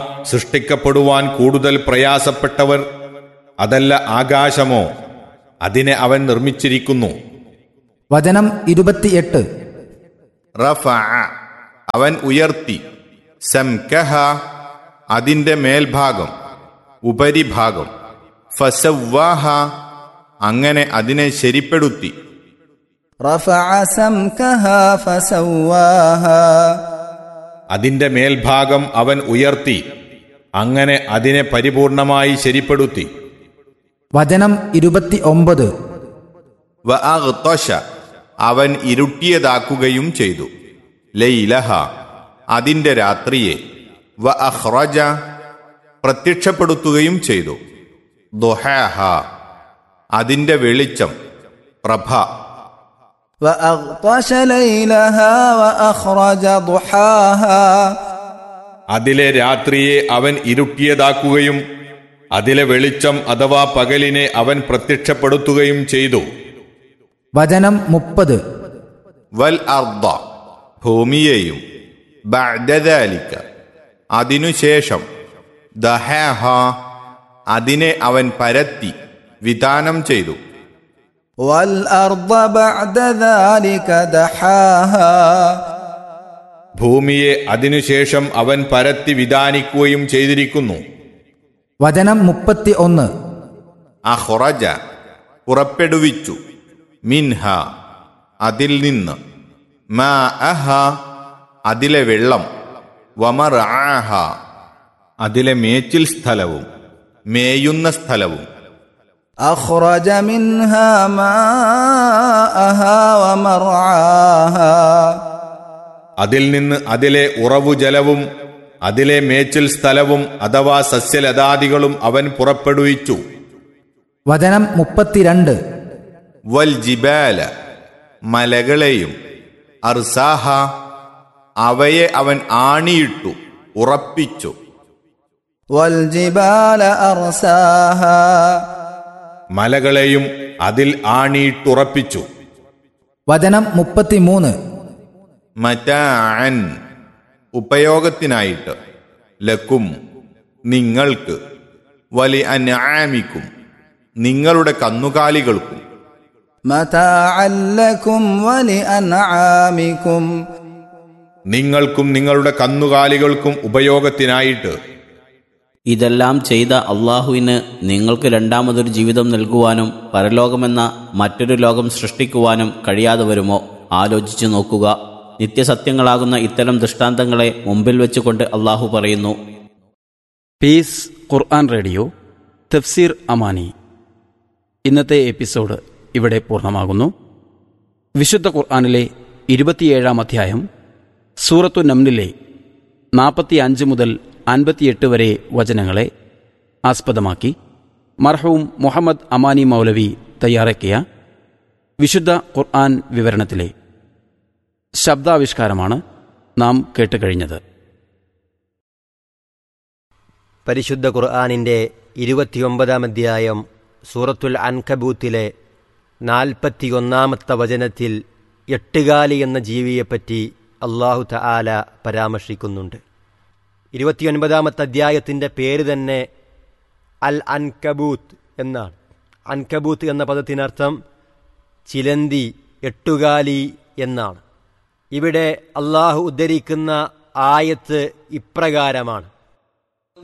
സൃഷ്ടിക്കപ്പെടുവാൻ കൂടുതൽ പ്രയാസപ്പെട്ടവർ അതല്ല ആകാശമോ അതിനെ അവൻ നിർമ്മിച്ചിരിക്കുന്നു വചനം ഇരുപത്തിയെട്ട് റഫഅ അവൻ ഉയർത്തി സംകഹ അതിന്റെ മേൽഭാഗം ഉപരിഭാഗം ഫസവ്വാഹ അങ്ങനെ അതിനെ ശരിപ്പെടുത്തി رفع سمكها فسواها അതിന്റെ മേൽഭാഗം അവൻ ഉയർത്തി അങ്ങനെ അതിനെ പരിപൂർണമായി ശരിപ്പെടുത്തി വചനം ഇരുപത്തി ഒമ്പത് വഅഗ്തശ അവൻ ഇരുട്ടിയതാക്കുകയും ചെയ്തു ലൈലഹ അതിന്റെ രാത്രിയെ വ അഹ്റജ പ്രത്യക്ഷപ്പെടുത്തുകയും ചെയ്തു ദുഹാഹ അതിന്റെ വെളിച്ചം പ്രഭ وأغطش ليلها وأخرج ضحاها അതിലെ രാത്രിയെ അവൻ ഇരുട്ടിയതാക്കുകയും അതിലെ വെളിച്ചം അഥവാ പകലിനെ അവൻ പ്രത്യക്ഷപ്പെടുത്തുകയും ചെയ്തു വചനം മുപ്പത് വൽ അർദ ഭൂമിയെയും ബഅദദാലിക അതിനുശേഷം ദഹാഹ അതിനെ അവൻ പരത്തി വിധാനം ചെയ്തു والأرض بعد ذلك دحاها ഭൂമിയെ അതിനുശേഷം അവൻ പരത്തി വിധാനിക്കുകയും ചെയ്തിരിക്കുന്നു വചനം മുപ്പത്തി ഒന്ന് അഹ്റജ പുറപ്പെടുവിച്ചു മിൻഹ അതിൽ നിന്ന് മാ അഹ അതിലെ വെള്ളം വമർ ആഹ അതിലെ മേച്ചിൽ സ്ഥലവും മേയുന്ന സ്ഥലവും أخرج منها ماءها ومرعاها അതിൽ നിന്ന് അതിലെ ഉറവു ജലവും അതിലെ മേച്ചിൽ സ്ഥലവും അഥവാ സസ്യലതാദികളും അവൻ പുറപ്പെടുവിച്ചു വചനം മുപ്പത്തിരണ്ട് വൽ ജിബാല മലകളെയും അർസാഹ അവയെ അവൻ ആണിയിട്ടു ഉറപ്പിച്ചു والجبال أرساها മലകളെയും അതിൽ ആണിയിട്ടുറപ്പിച്ചു വചനം മുപ്പത്തിമൂന്ന് മറ്റാൻ ഉപയോഗത്തിനായിട്ട് ലക്കും നിങ്ങൾക്ക് വലി അനാമിക്കും നിങ്ങളുടെ കന്നുകാലികൾക്കും متاعا لكم ولأنعامكم നിങ്ങൾക്കും നിങ്ങളുടെ കന്നുകാലികൾക്കും ഉപയോഗത്തിനായിട്ട് ഇതെല്ലാം ചെയ്ത അള്ളാഹുവിന് നിങ്ങൾക്ക് രണ്ടാമതൊരു ജീവിതം നൽകുവാനും പരലോകമെന്ന മറ്റൊരു ലോകം സൃഷ്ടിക്കുവാനും കഴിയാതെ വരുമോ ആലോചിച്ചു നോക്കുക നിത്യസത്യങ്ങളാകുന്ന ഇത്തരം ദൃഷ്ടാന്തങ്ങളെ മുമ്പിൽ വെച്ചുകൊണ്ട് അള്ളാഹു പറയുന്നു പീസ് ഖുർആൻ റേഡിയോ തഫ്സീർ അമാനി ഇന്നത്തെ എപ്പിസോഡ് ഇവിടെ പൂർണ്ണമാകുന്നു വിശുദ്ധ ഖുർആനിലെ ഇരുപത്തിയേഴാം അധ്യായം സൂറത്തു നംനിലെ നാൽപ്പത്തി അഞ്ച് മുതൽ അൻപത്തിയെട്ട് വരെ വചനങ്ങളെ ആസ്പദമാക്കി മർഹൂം മുഹമ്മദ് അമാനി മൗലവി തയ്യാറാക്കിയ വിശുദ്ധ ഖുർആൻ വിവരണത്തിലെ ശബ്ദാവിഷ്കാരമാണ് നാം കേട്ടുകഴിഞ്ഞത് പരിശുദ്ധ ഖുർആാനിൻ്റെ ഇരുപത്തിയൊമ്പതാം അധ്യായം സൂറത്തുൽ അൻകബൂത്തിലെ നാൽപ്പത്തിയൊന്നാമത്തെ വചനത്തിൽ എട്ടുകാലി എന്ന ജീവിയെപ്പറ്റി അള്ളാഹു തആല പരാമർശിക്കുന്നുണ്ട് ഇരുപത്തിയൊൻപതാമത്തെ അധ്യായത്തിൻ്റെ പേര് തന്നെ അൽ അൻകബൂത്ത് എന്നാണ് അൻകബൂത്ത് എന്ന പദത്തിനർത്ഥം ചിലന്തി എട്ടുകാലി എന്നാണ് ഇവിടെ അള്ളാഹു ഉദ്ധരിക്കുന്ന ആയത്ത് ഇപ്രകാരമാണ്